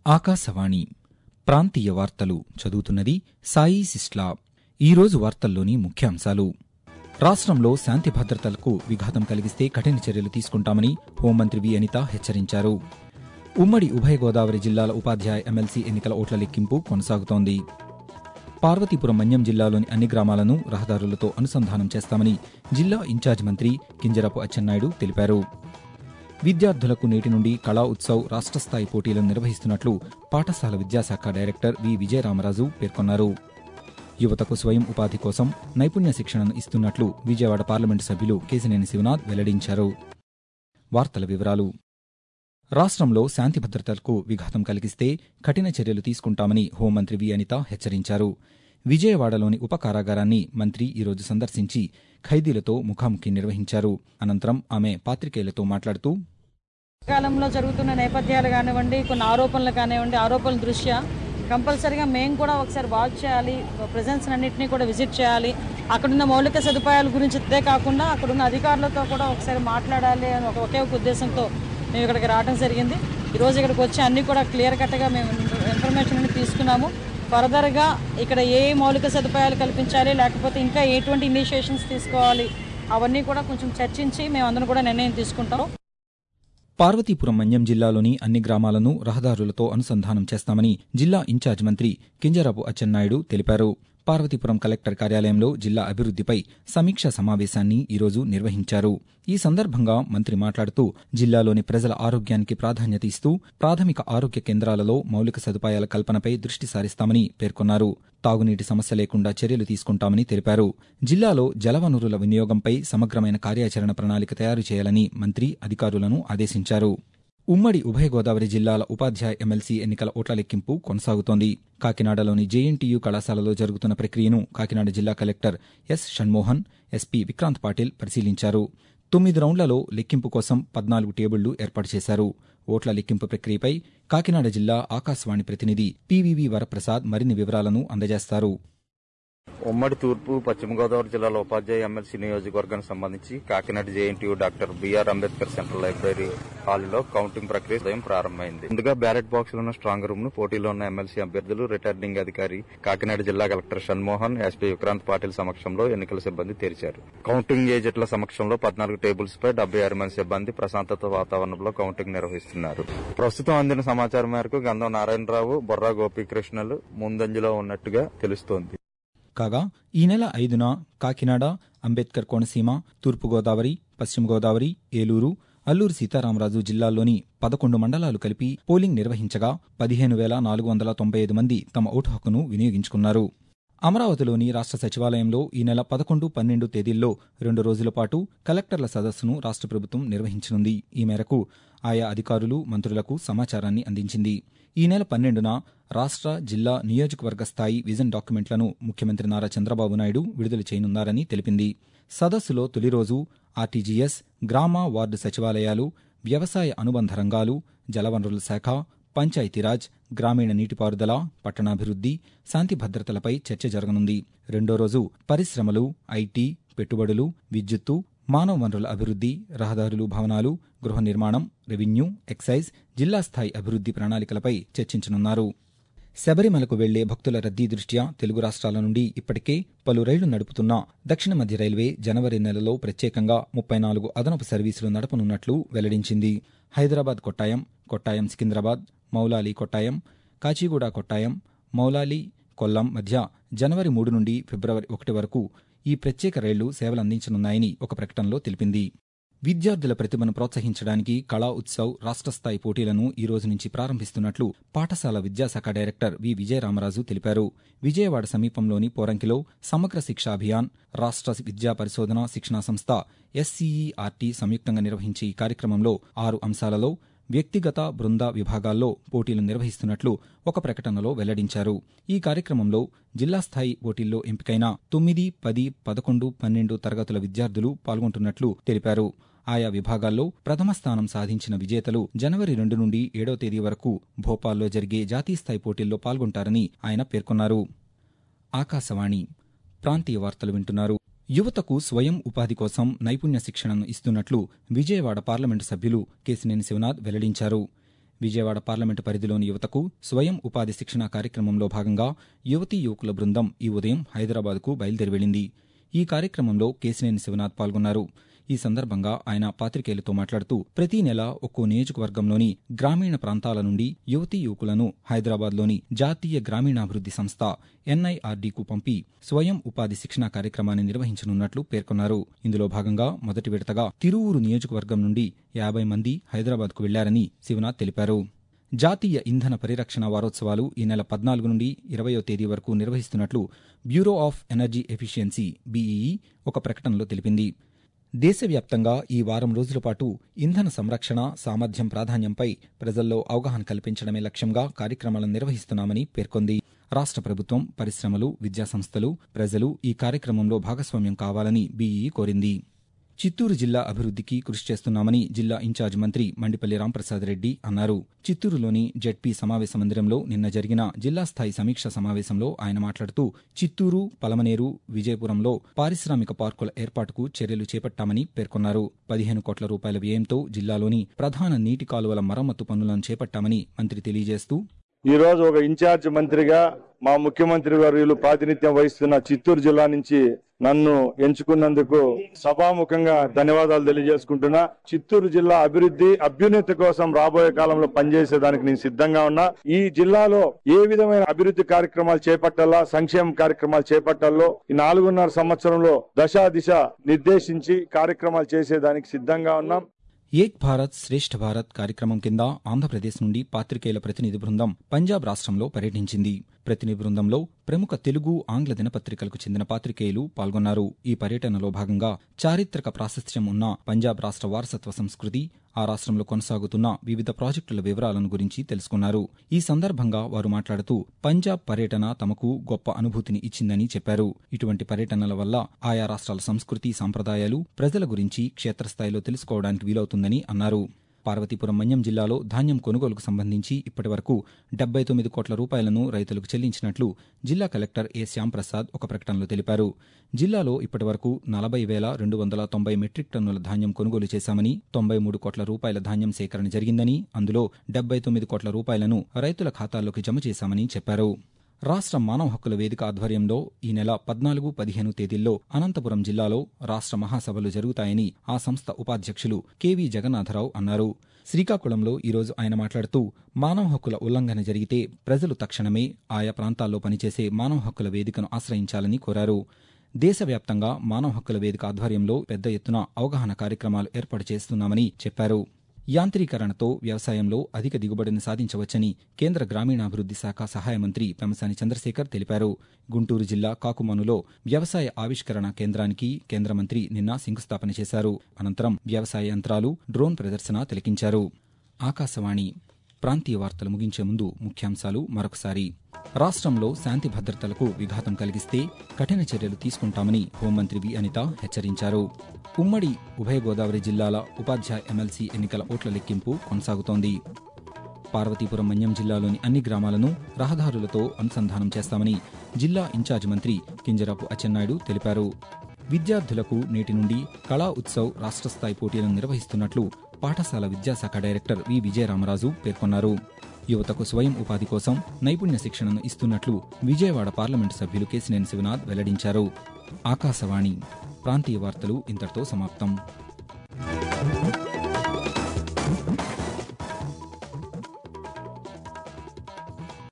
ఆకాశవాణి ప్రాంతీయ వార్తలు చదువుతున్నది సాయి సిస్లా ఈరోజు వార్తల్లోని ముఖ్యాంశాలు రాష్ట్రంలో శాంతి భద్రతలకు విఘాతం కలిగిస్తే కఠిన చర్యలు తీసుకుంటామని హోంమంత్రి వి అనిత హెచ్చరించారు ఉమ్మడి ఉభయ గోదావరి జిల్లాల ఉపాధ్యాయ ఎమ్మెల్సీ ఎన్నికల ఓట్ల లెక్కింపు కొనసాగుతోంది పార్వతీపురం మన్యం జిల్లాలోని అన్ని గ్రామాలను రహదారులతో అనుసంధానం చేస్తామని జిల్లా ఇన్ఛార్జ్ మంత్రి కింజరపు అచ్చెన్నాయుడు తెలిపారు విద్యార్థులకు నేటి నుండి కళా ఉత్సవ్ రాష్ట్ర స్థాయి పోటీలను నిర్వహిస్తున్నట్లు పాఠశాల విద్యాశాఖ డైరెక్టర్ వి విజయరామరాజు పేర్కొన్నారు యువతకు స్వయం ఉపాధి కోసం నైపుణ్య శిక్షణను ఇస్తున్నట్లు విజయవాడ పార్లమెంటు సభ్యులు కేసినేని శివనాథ్ వెల్లడించారు వార్తల వివరాలు రాష్ట్రంలో శాంతి భద్రతలకు విఘాతం కలిగిస్తే కఠిన చర్యలు తీసుకుంటామని హోంమంత్రి వి అనిత హెచ్చరించారు విజయవాడలోని ఉప కారాగారాన్ని మంత్రి ఈరోజు సందర్శించి ఖైదీలతో ముఖాముఖి నిర్వహించారు అనంతరం ఆమె పాత్రికేయులతో మాట్లాడుతూ కాలంలో జరుగుతున్న నేపథ్యాలు కానివ్వండి కొన్ని ఆరోపణలు కానివ్వండి ఆరోపణల దృష్ట్యా కంపల్సరీగా మేము కూడా ఒకసారి వాచ్ చేయాలి ప్రజెన్స్ అన్నింటినీ కూడా విజిట్ చేయాలి అక్కడున్న మౌలిక సదుపాయాల గురించి ఇదే కాకుండా అక్కడున్న అధికారులతో కూడా ఒకసారి మాట్లాడాలి అని ఒక ఒకే ఒక ఉద్దేశంతో మేము ఇక్కడికి రావడం జరిగింది ఈరోజు ఇక్కడికి వచ్చి అన్నీ కూడా క్లియర్ కట్గా మేము ఇన్ఫర్మేషన్ అన్ని తీసుకున్నాము ఫర్దర్గా ఇక్కడ ఏ మౌలిక సదుపాయాలు కల్పించాలి లేకపోతే ఇంకా ఎటువంటి ఇనిషియేషన్స్ తీసుకోవాలి అవన్నీ కూడా కొంచెం చర్చించి మేము అందరం కూడా నిర్ణయం తీసుకుంటాం పార్వతీపురం మన్యం జిల్లాలోని అన్ని గ్రామాలను రహదారులతో అనుసంధానం చేస్తామని జిల్లా ఇన్ఛార్జ్ మంత్రి కింజరాపు అచ్చెన్నాయుడు తెలిపారు పార్వతీపురం కలెక్టర్ కార్యాలయంలో జిల్లా అభివృద్దిపై సమీక్షా సమావేశాన్ని ఈరోజు నిర్వహించారు ఈ సందర్భంగా మంత్రి మాట్లాడుతూ జిల్లాలోని ప్రజల ఆరోగ్యానికి ప్రాధాన్యత ఇస్తూ ప్రాథమిక ఆరోగ్య కేంద్రాలలో మౌలిక సదుపాయాల కల్పనపై దృష్టి సారిస్తామని పేర్కొన్నారు తాగునీటి సమస్య లేకుండా చర్యలు తీసుకుంటామని తెలిపారు జిల్లాలో జలవనరుల వినియోగంపై సమగ్రమైన కార్యాచరణ ప్రణాళిక తయారు చేయాలని మంత్రి అధికారులను ఆదేశించారు ఉమ్మడి ఉభయ గోదావరి జిల్లాల ఉపాధ్యాయ ఎమ్మెల్సీ ఎన్నికల ఓట్ల లెక్కింపు కొనసాగుతోంది కాకినాడలోని జేఎన్టీయూ కళాశాలలో జరుగుతున్న ప్రక్రియను కాకినాడ జిల్లా collector S Shanmohan SP Vikrant Patil పరిశీలించారు తొమ్మిది రౌండ్లలో లెక్కింపు కోసం పద్నాలుగు టేబుళ్లు ఏర్పాటు చేశారు ఓట్ల లెక్కింపు ప్రక్రియపై కాకినాడ జిల్లా ఆకాశవాణి ప్రతినిధి పివివి వరప్రసాద్ మరిన్ని వివరాలను అందజేస్తారు ఉమ్మడి తూర్పు పశ్చిమ గోదావరి జిల్లాలో ఉపాధ్యాయ ఎమ్మెల్సీ నియోజకవర్గానికి సంబంధించి Kakinada JNTU doctor BR Ambedkar central library హాల్లో కౌంటింగ్ ప్రక్రియ ఉదయం ప్రారంభమైంది ముందుగా బ్యాలెట్ బాక్స్ ఉన్న స్ట్రాంగ్ రూమ్ ను పోటీలో ఉన్న ఎమ్మెల్సీ అభ్యర్థులు రిటర్నింగ్ అధికారి కాకినాడ జిల్లా కలెక్టర్ షణ్మోహన్ ఎస్పీ విక్రాంత్ పాటిల్ సమక్షంలో ఎన్నికల సిబ్బంది తెరిచారు కౌంటింగ్ ఏజెంట్ల సమక్షంలో పద్నాలుగు టేబుల్స్ పై డెబ్బై ఆరు మంది సిబ్బంది ప్రశాంతత వాతావరణంలో కౌంటింగ్ నిర్వహిస్తున్నారు ప్రస్తుతం అందిన సమాచారం మేరకు గంధం నారాయణరావు బొర్రా గోపీకృష్ణలు ముందంజలో ఉన్నట్టుగా తెలుస్తోంది కాగా ఈ నెల ఐదున కాకినాడ అంబేద్కర్ కోనసీమ తూర్పుగోదావరి పశ్చిమ గోదావరి ఏలూరు అల్లూరు సీతారామరాజు జిల్లాల్లోని పదకొండు మండలాలు కలిపి పోలింగ్ నిర్వహించగా పదిహేను వేల నాలుగు వందల తొంభై ఐదు మంది తమ ఓటు హక్కును వినియోగించుకున్నారు అమరావతిలోని రాష్ట్ర సచివాలయంలో ఈ నెల పదకొండు పన్నెండు తేదీల్లో రెండు రోజుల పాటు కలెక్టర్ల సదస్సును రాష్ట్ర ప్రభుత్వం నిర్వహించనుంది ఈ మేరకు ఆయా అధికారులు మంత్రులకు సమాచారాన్ని అందించింది ఈ నెల పన్నెండున రాష్ట్ర జిల్లా నియోజకవర్గ స్థాయి విజన్ డాక్యుమెంట్లను ముఖ్యమంత్రి నారా చంద్రబాబు నాయుడు విడుదల చేయనున్నారని తెలిపింది సదస్సులో తొలి రోజు ఆర్టీజీఎస్ గ్రామ వార్డు సచివాలయాలు వ్యవసాయ అనుబంధ రంగాలు జలవనరుల శాఖ పంచాయతీరాజ్ గ్రామీణ నీటిపారుదల పట్టణాభివృద్ది శాంతి భద్రతలపై చర్చ జరగనుంది రెండో రోజు పరిశ్రమలు ఐటీ పెట్టుబడులు విద్యుత్తు మానవ వనరుల అభివృద్ది రహదారులు భవనాలు గృహ నిర్మాణం రెవెన్యూ ఎక్సైజ్ జిల్లా స్థాయి అభివృద్ది ప్రణాళికలపై చర్చించనున్నారు శబరిమలకు వెళ్లే భక్తుల రద్దీ దృష్ట్యా తెలుగు రాష్ట్రాల నుండి ఇప్పటికే పలు రైళ్లు నడుపుతున్న దక్షిణ మధ్య రైల్వే జనవరి నెలలో ప్రత్యేకంగా ముప్పై నాలుగు అదనపు సర్వీసులు నడపనున్నట్లు వెల్లడించింది హైదరాబాద్ కొట్టాయం కొట్టాయం సికింద్రాబాద్ మౌలాలి కొట్టాయం కాచిగూడ కొట్టాయం మౌలాలి కొల్లం మధ్య జనవరి మూడు నుండి ఫిబ్రవరి ఒకటి వరకు ఈ ప్రత్యేక రైళ్లు సేవలందించనున్నాయని ఒక ప్రకటనలో తెలిపింది విద్యార్థుల ప్రతిభను ప్రోత్సహించడానికి కళా ఉత్సవ్ రాష్ట్ర స్థాయి పోటీలను ఈ రోజు నుంచి ప్రారంభిస్తున్నట్లు పాఠశాల విద్యాశాఖ డైరెక్టర్ వి విజయరామరాజు తెలిపారు విజయవాడ సమీపంలోని పోరంకిలో సమగ్ర శిక్షా అభియాన్ రాష్ట్ర విద్యా పరిశోధన శిక్షణా సంస్థ ఎస్సీఈఆర్టీ సంయుక్తంగా నిర్వహించే ఈ కార్యక్రమంలో ఆరు అంశాలలో వ్యక్తిగత బృంద విభాగాల్లో పోటీలు నిర్వహిస్తున్నట్లు ఒక ప్రకటనలో వెల్లడించారు ఈ కార్యక్రమంలో జిల్లా స్థాయి పోటీల్లో ఎంపికైన తొమ్మిది పది పదకొండు పన్నెండు తరగతుల విద్యార్థులు పాల్గొంటున్నట్లు తెలిపారు ఆయా విభాగాల్లో ప్రథమ స్థానం సాధించిన విజేతలు జనవరి రెండు నుండి ఏడో తేదీ వరకు భోపాల్లో జరిగే జాతీయ స్థాయి పోటీల్లో పాల్గొంటారని ఆయన పేర్కొన్నారు ఆకాశవాణి ప్రాంతీయ వార్తలు వింటున్నారు యువతకు స్వయం ఉపాధి కోసం నైపుణ్య శిక్షణను ఇస్తున్నట్లు విజయవాడ పార్లమెంటు సభ్యులు కేసినేని శివనాథ్ వెల్లడించారు విజయవాడ పార్లమెంటు పరిధిలోని యువతకు స్వయం ఉపాధి శిక్షణ కార్యక్రమంలో భాగంగా యువతీ యువకుల బృందం ఈ ఉదయం హైదరాబాద్కు బయలుదేరి వెళ్లింది ఈ కార్యక్రమంలో కేసినేని శివనాథ్ పాల్గొన్నారు ఈ సందర్భంగా ఆయన పాతికేయులతో మాట్లాడుతూ ప్రతి నెల ఒక్కో నియోజకవర్గంలోని గ్రామీణ ప్రాంతాల నుండి యువతీ యువకులను హైదరాబాద్లోని జాతీయ గ్రామీణాభివృద్ది సంస్థ ఎన్ఐఆర్డీకు పంపి స్వయం ఉపాధి శిక్షణ కార్యక్రమాన్ని నిర్వహించనున్నట్లు పేర్కొన్నారు ఇందులో భాగంగా మొదటి విడతగా తిరువూరు నియోజకవర్గం నుండి యాభై మంది హైదరాబాద్కు వెళ్లారని శివనాథ్ తెలిపారు జాతీయ ఇంధన పరిరక్షణ వారోత్సవాలు ఈ నెల పద్నాలుగు నుండి ఇరవయో తేదీ వరకు నిర్వహిస్తున్నట్లు Bureau of Energy Efficiency BEE ఒక ప్రకటనలో తెలిపింది దేశవ్యాప్తంగా ఈ వారం రోజుల పాటు ఇంధన సంరక్షణ సామర్థ్యం ప్రాధాన్యంపై ప్రజల్లో అవగాహన కల్పించడమే లక్ష్యంగా కార్యక్రమాలను నిర్వహిస్తున్నామని పేర్కొంది రాష్ట్ర ప్రభుత్వం పరిశ్రమలు విద్యాసంస్థలు ప్రజలు ఈ కార్యక్రమంలో భాగస్వామ్యం కావాలని బీఈ కోరింది చిత్తూరు జిల్లా అభివృద్ధికి కృషి చేస్తున్నామని జిల్లా ఇన్ఛార్జ్ మంత్రి మండిపల్లి రాంప్రసాద్ రెడ్డి అన్నారు చిత్తూరులోని జెడ్పీ సమావేశ మందిరంలో నిన్న జరిగిన జిల్లా స్థాయి సమీక్ష సమావేశంలో ఆయన మాట్లాడుతూ చిత్తూరు పలమనేరు విజయపురంలో పారిశ్రామిక పార్కుల ఏర్పాటుకు చర్యలు చేపట్టామని పేర్కొన్నారు పదిహేను కోట్ల రూపాయల వ్యయంతో జిల్లాలోని ప్రధాన నీటి కాలువల మరమ్మతు పనులను చేపట్టామని మంత్రి తెలియజేస్తూ ఈ రోజు ఒక ఇన్ఛార్జ్ మంత్రిగా మా ముఖ్యమంత్రి వర్యులు ప్రాతినిధ్యం వహిస్తున్న చిత్తూరు జిల్లా నుంచి నన్ను ఎంచుకున్నందుకు సభాముఖంగా ధన్యవాదాలు తెలియజేసుకుంటున్నా చిత్తూరు జిల్లా అభివృద్ధి అభ్యున్నతి కోసం రాబోయే కాలంలో పనిచేసేదానికి నేను సిద్ధంగా ఉన్నా ఈ జిల్లాలో ఏ విధమైన అభివృద్ధి కార్యక్రమాలు చేపట్టాలా సంక్షేమ కార్యక్రమాలు చేపట్టాలో ఈ నాలుగున్నర సంవత్సరంలో దశా దిశ నిర్దేశించి కార్యక్రమాలు చేసేదానికి సిద్ధంగా ఉన్నాం ఏక్ భారత్ శ్రేష్ఠ భారత్ కార్యక్రమం కింద ఆంధ్రప్రదేశ్ నుండి పాత్రికేయుల ప్రతినిధి బృందం పంజాబ్ రాష్ట్రంలో పర్యటించింది ప్రతినిధి బృందంలో ప్రముఖ తెలుగు ఆంగ్ల దినపత్రికలకు చెందిన పాత్రికేయులు పాల్గొన్నారు ఈ పర్యటనలో భాగంగా చారిత్రక ప్రాశస్త్యం ఉన్న పంజాబ్ రాష్ట్ర వారసత్వ సంస్కృతి ఆ రాష్ట్రంలో కొనసాగుతున్న వివిధ ప్రాజెక్టుల వివరాలను గురించి తెలుసుకున్నారు ఈ సందర్భంగా వారు మాట్లాడుతూ పంజాబ్ పర్యటన తమకు గొప్ప అనుభూతిని ఇచ్చిందని చెప్పారు ఇటువంటి పర్యటనల వల్ల ఆయా రాష్ట్రాల సంస్కృతి సంప్రదాయాలు ప్రజల గురించి క్షేత్రస్థాయిలో తెలుసుకోవడానికి వీలవుతుందని అన్నారు పార్వతీపురం మన్యం జిల్లాలో ధాన్యం కొనుగోలుకు సంబంధించి ఇప్పటివరకు డెబ్బై తొమ్మిది కోట్ల రూపాయలను రైతులకు చెల్లించినట్లు జిల్లా కలెక్టర్ ఏ శ్యాంప్రసాద్ ఒక ప్రకటనలో తెలిపారు జిల్లాలో ఇప్పటివరకు నలభై వేల రెండు వందల తొంభై మెట్రిక్ టన్నుల ధాన్యం కొనుగోలు చేశామని తొంభై మూడు కోట్ల రూపాయల ధాన్యం సేకరణ జరిగిందని అందులో డెబ్బై తొమ్మిది కోట్ల రూపాయలను రైతుల ఖాతాల్లోకి జమ చేశామని చెప్పారు రాష్ట్ర మానవ హక్కుల వేదిక ఆధ్వర్యంలో ఈ నెల పద్నాలుగు పదిహేను తేదీల్లో అనంతపురం జిల్లాలో రాష్ట్ర మహాసభలు జరుగుతాయని ఆ సంస్థ ఉపాధ్యక్షులు కెవి జగన్నాథరావు అన్నారు శ్రీకాకుళంలో ఈరోజు ఆయన మాట్లాడుతూ మానవ హక్కుల ఉల్లంఘన జరిగితే ప్రజలు తక్షణమే ఆయా ప్రాంతాల్లో పనిచేసే మానవ హక్కుల వేదికను ఆశ్రయించాలని కోరారు దేశవ్యాప్తంగా మానవ హక్కుల వేదిక ఆధ్వర్యంలో పెద్ద ఎత్తున అవగాహన కార్యక్రమాలు ఏర్పాటు చేస్తున్నామని చెప్పారు యాంత్రీకరణతో వ్యవసాయంలో అధిక దిగుబడిని సాధించవచ్చని కేంద్ర గ్రామీణాభివృద్ది శాఖ సహాయ మంత్రి పెమసాని చంద్రశేఖర్ తెలిపారు గుంటూరు జిల్లా కాకుమనులో వ్యవసాయ ఆవిష్కరణ కేంద్రానికి కేంద్ర మంత్రి నిన్న శంకుస్థాపన చేశారు అనంతరం వ్యవసాయ యంత్రాలు డ్రోన్ ప్రదర్శన తిలకించారు ఆకాశవాణి ప్రాంతీయ వార్తలు ముగించే ముందు ముఖ్యాంశాలు మరొకసారి రాష్ట్రంలో శాంతి భద్రతలకు విఘాతం కలిగిస్తే కఠిన చర్యలు తీసుకుంటామని హోంమంత్రి వి అనిత హెచ్చరించారు ఉమ్మడి ఉభయ గోదావరి జిల్లాల ఉపాధ్యాయ ఎమ్మెల్సీ ఎన్నికల ఓట్ల లెక్కింపు కొనసాగుతోంది పార్వతీపురం మన్యం జిల్లాలోని అన్ని గ్రామాలను రహదారులతో అనుసంధానం చేస్తామని జిల్లా ఇన్ఛార్జ్ మంత్రి కింజరాపు అచ్చెన్నాయుడు తెలిపారు విద్యార్థులకు నేటి నుండి కళా ఉత్సవ్ రాష్ట్ర స్థాయి పోటీలను నిర్వహిస్తున్నట్లు పాఠశాల విద్యాశాఖ డైరెక్టర్ వి విజయరామరాజు పేర్కొన్నారు యువతకు స్వయం ఉపాధి కోసం నైపుణ్య శిక్షణను ఇస్తున్నట్లు విజయవాడ పార్లమెంటు సభ్యులు కేసినేని శివనాథ్ వెల్లడించారు ఆకాశవాణి ప్రాంతీయ వార్తలు ఇంతటితో సమాప్తం